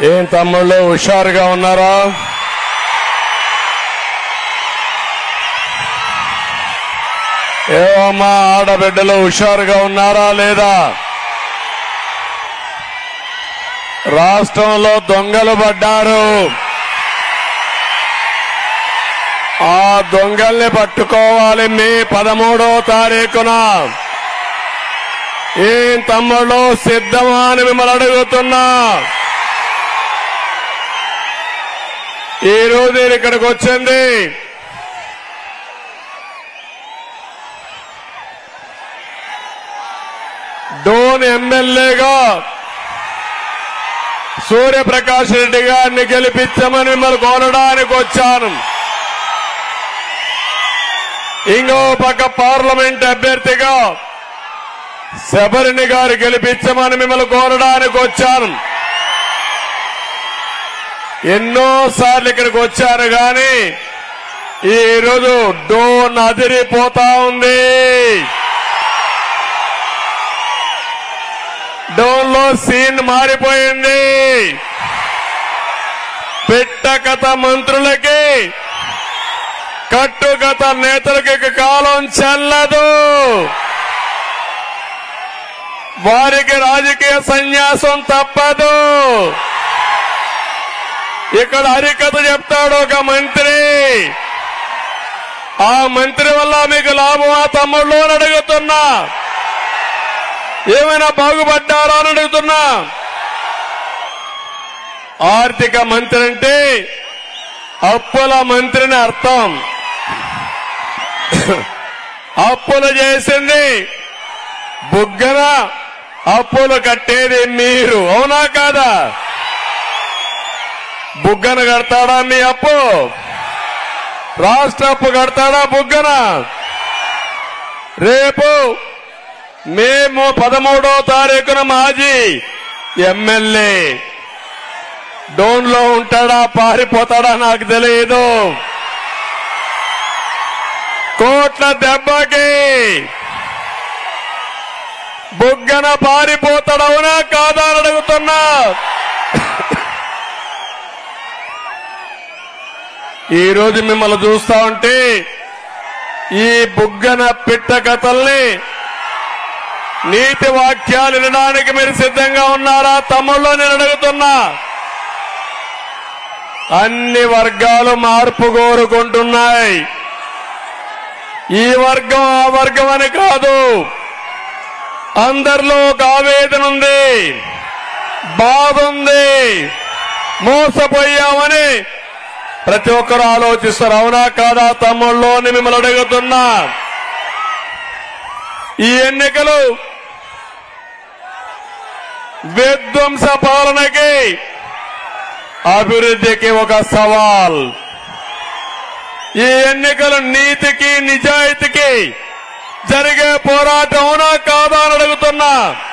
ఏం తమ్ముళ్ళు హుషారుగా ఉన్నారా ఏమమ్మా ఆడబిడ్డలు హుషారుగా ఉన్నారా లేదా రాష్ట్రంలో దొంగలు పడ్డారు ఆ దొంగల్ని పట్టుకోవాలి మే పదమూడో తారీఖున ఏం తమ్ముళ్ళు సిద్ధమా అని మిమ్మల్ని అడుగుతున్నా ఈ రోజు నేను ఇక్కడికి వచ్చింది డోన్ ఎమ్మెల్యేగా సూర్యప్రకాష్ రెడ్డి గారిని గెలిపించమని మిమ్మల్ని కోరడానికి వచ్చాను ఇంకో పక్క పార్లమెంట్ అభ్యర్థిగా శబరిని గారు గెలిపించమని మిమ్మల్ని కోరడానికి వచ్చాను ఎన్నో సార్లు ఇక్కడికి వచ్చారు గాని ఈ రోజు డోన్ అదిరిపోతా ఉంది డోన్ లో సీన్ మారిపోయింది పెట్టకథ మంత్రులకి కట్టుగత నేతలకి ఇక కాలం చెల్లదు వారికి రాజకీయ సన్యాసం తప్పదు ఇక్కడ హరికథ చెప్తాడు ఒక మంత్రి ఆ మంత్రి వల్ల మీకు లాభమా తమ్ముళ్ళు అని అడుగుతున్నా ఏమైనా బాగుపడ్డారా అని అడుగుతున్నా ఆర్థిక మంత్రి అంటే అప్పుల మంత్రిని అర్థం అప్పులు చేసింది బుగ్గన అప్పులు కట్టేది మీరు అవునా కాదా బుగ్గన కడతాడా మీ అప్పు రాష్ట్ర అప్పు కడతాడా బుగ్గన రేపు మేము పదమూడో తారీఖున మాజీ ఎమ్మెల్యే డోన్ లో ఉంటాడా పారిపోతాడా నాకు తెలియదు కోట్ల దెబ్బకి బుగ్గన పారిపోతాడవునా కాదా అని అడుగుతున్నా ఈ రోజు మిమ్మల్ని చూస్తా ఉంటే ఈ బుగ్గన పిట్ట కథల్ని నీతి వాక్యాలు వినడానికి మీరు సిద్ధంగా ఉన్నారా తమ్ముళ్ళు నేను అడుగుతున్నా అన్ని వర్గాలు మార్పు కోరుకుంటున్నాయి ఈ వర్గం ఆ వర్గం అని కాదు అందరిలో ఒక ఆవేదన ఉంది బాధ ఉంది మోసపోయామని ప్రతి ఒక్కరు ఆలోచిస్తారు అవునా కాదా తమ్ముళ్ళు అని మిమ్మల్ని అడుగుతున్నా ఈ ఎన్నికలు విధ్వంస పాలనకి అభివృద్ధికి ఒక సవాల్ ఈ ఎన్నికలు నీతికి నిజాయితీకి జరిగే పోరాటం అవునా కాదా అని అడుగుతున్నా